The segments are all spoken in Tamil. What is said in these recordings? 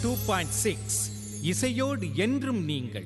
டூ பாயிண்ட் சிக்ஸ் இசையோடு என்றும் நீங்கள்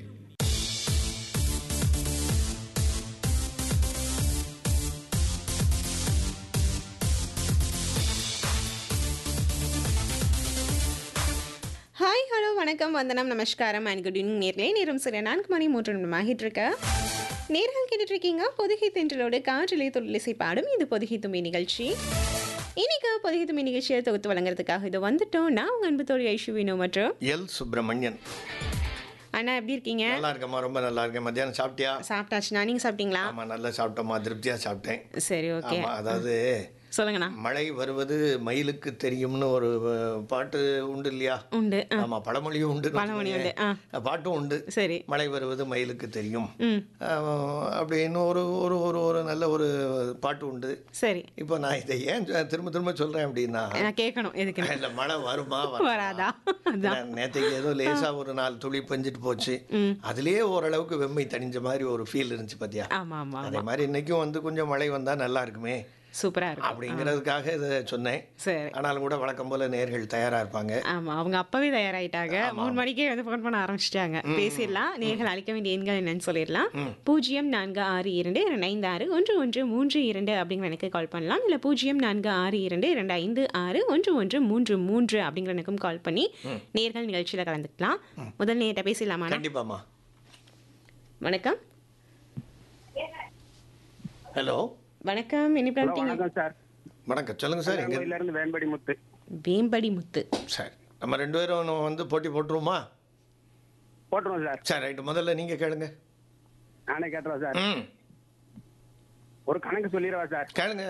ஹாய் ஹலோ வணக்கம் வந்தனம் நமஸ்காரம் அண்ட் குட் ஈவினிங் நேர்களே நேரம் சரி நான்கு மணி மூன்று நிமிடம் ஆகிட்டு இருக்க நேர்கள் கேட்டுட்டு இருக்கீங்க பொதுகை தென்றலோடு காற்றிலே தொழிலிசை பாடும் இது பொதுகை தும்பி நிகழ்ச்சி இன்னைக்கு பொதுகை தும்பி நிகழ்ச்சியை தொகுத்து வழங்குறதுக்காக இது வந்துட்டோம் நான் உங்கள் அன்பு தோழி ஐஷுவினோ மற்றும் எல் சுப்பிரமணியன் அண்ணா எப்படி இருக்கீங்க நல்லா இருக்கேம்மா ரொம்ப நல்லா இருக்கேன் மத்தியானம் சாப்பிட்டியா சாப்பிட்டாச்சுண்ணா நீங்கள் சாப்பிட்டீங்களா ஆமா நல்லா சாப்பிட்டோம்மா திருப்தியா சாப்பிட்டேன் சரி ஓகே ஆமா அதாவது சொல்லுங்கண்ணா மழை வருவது மயிலுக்கு தெரியும்னு ஒரு அஹ், பாட்டு உண்டு இல்லையா உண்டு ஆ ஆமா பழமொழியும் உண்டு பழமொழி உண்டு, ஆ. பாட்டும் உண்டு சரி மழை வருவது மயிலுக்கு தெரியும் ம் அஹ், அப்படின்னு ஒரு ஒரு ஒரு ஒரு நல்ல ஒரு பாட்டு உண்டு சரி இப்போ நான் இதை ஏன் சொ- திரும்ப திரும்ப சொல்றேன் அப்படின்னா நான் கேட்கணும் எதுக்கு இல்ல மழை வருமா வராதா அதான் நான் நேத்தைக்கு ஏதோ லேசா ஒரு நாலு துளி பெஞ்சிட்டு போச்சு அதுலயே ஓரளவுக்கு வெம்மை தணிஞ்ச மாதிரி ஒரு ஃபீல் இருந்துச்சு பாத்தியா ஆமாம் ஆமாம் அதே மாதிரி இன்னைக்கும் வந்து கொஞ்சம் மழை வந்தா நல்லா இருக்குமே சூப்பராக இருக்கும் அப்படிங்கிறதுக்காக இதை சொன்னேன் சரி ஆனாலும் கூட வழக்கம் போல நேர்கள் தயாரா இருப்பாங்க ஆமா அவங்க அப்பவே தயாராயிட்டாங்க மூணு மணிக்கே வந்து ஃபோன் பண்ண ஆரம்பிச்சிட்டாங்க பேசிடலாம் நேர்கள் அழைக்க வேண்டிய எண்கள் என்னன்னு சொல்லிடலாம் பூஜ்ஜியம் நான்கு ஆறு இரண்டு இரண்டு ஐந்து ஆறு ஒன்று ஒன்று மூன்று இரண்டு அப்படிங்கிற எனக்கு கால் பண்ணலாம் இல்லை பூஜ்ஜியம் நான்கு ஆறு இரண்டு இரண்டு ஐந்து ஆறு ஒன்று ஒன்று மூன்று மூன்று அப்படிங்கிற எனக்கும் கால் பண்ணி நேர்கள் நிகழ்ச்சியில் கலந்துக்கலாம் முதல் நேர்கிட்ட பேசிடலாமா கண்டிப்பாம்மா வணக்கம் ஹலோ வணக்கம் ஹலோ, இனிப்பில் வணக்கம் சார் வணக்கம் சொல்லுங்க சார் எங்க கோயில இருந்து வேம்படி முத்து வேம்படி முத்து சரி நம்ம ரெண்டு பேரும் நம்ம வந்து போட்டி போட்டுருவோமா போட்டுருவோம் சார் சரி ரைட்டு முதல்ல நீங்க கேளுங்க நானே கேட்டுறேன் சார் ம் ஒரு கணக்கு சொல்லிடுவா சார் கேளுங்க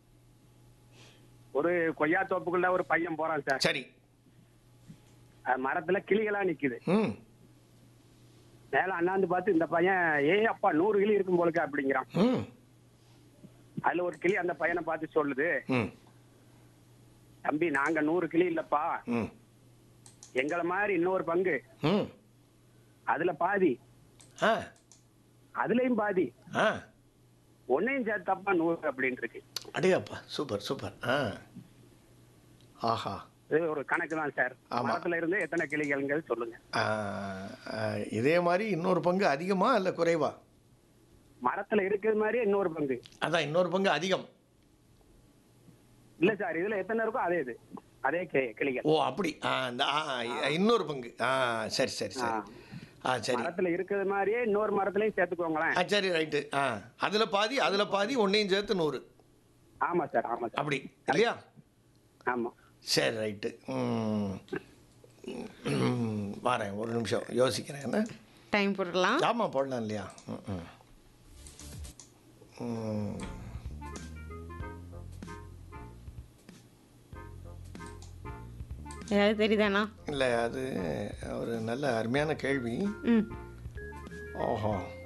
ஒரு கொய்யா தோப்புக்குள்ள ஒரு பையன் போறான் சார் சரி அது மரத்துல கிளிகளா நிக்குது ம் மேல அண்ணாந்து பார்த்து இந்த பையன் ஏ அப்பா நூறு கிளி இருக்கும் போலுக்கு அப்படிங்கிறான் ம் அதுல ஒரு கிளி அந்த பையனை பார்த்து சொல்லுது ம் தம்பி நாங்க நூறு கிளி இல்லப்பா ம் எங்களை மாதிரி இன்னொரு பங்கு ம் அதுல பாதி ஆ அதுலயும் பாதி ஆ ஒன்னையும் சேர்த்தப்பா நூறு அப்படின்னு இருக்கு அடையாப்பா சூப்பர் சூப்பர் ஆ ஆஹா இது ஒரு கணக்கு தான் சார் ஆமா. மரத்துல இருந்து எத்தனை கிளிகள்ங்கிறது சொல்லுங்க ஆ, ஆ, இதே மாதிரி இன்னொரு பங்கு அதிகமா இல்லை குறைவா மரத்துல இருக்கிறது மாதிரியே இன்னொரு பங்கு அதான் இன்னொரு பங்கு அதிகம் இல்ல சார் இதுல எத்தனை இருக்கோ அதே இது அதே கி- கிளிகள் ஓ அப்படி ஆ இந்த ஆ இன்னொரு பங்கு ஆ சரி சரி சரி ஆ சரி மரத்துல இருக்கிறது மாதிரியே இன்னொரு மரத்துலயும் சேர்த்துக்கோங்களேன் ஆ சரி ரைட்டு ஆ அதில் பாதி அதில் பாதி ஒன்றையும் சேர்த்து நூறு ஆமா சார் ஆமா சார் அப்படி இல்லையா ஆமா சரி ரைட்டு ம் ம், வரேன் ஒரு நிமிஷம் யோசிக்கிறேன் என்ன டைம் போட்டுடலாம் ஆமாம் போடலாம் இல்லையா ம், ம். ம். ஏதாவது தெரியுதாண்ணா இல்லை அது ஒரு நல்ல அருமையான கேள்வி ம் ஓஹோ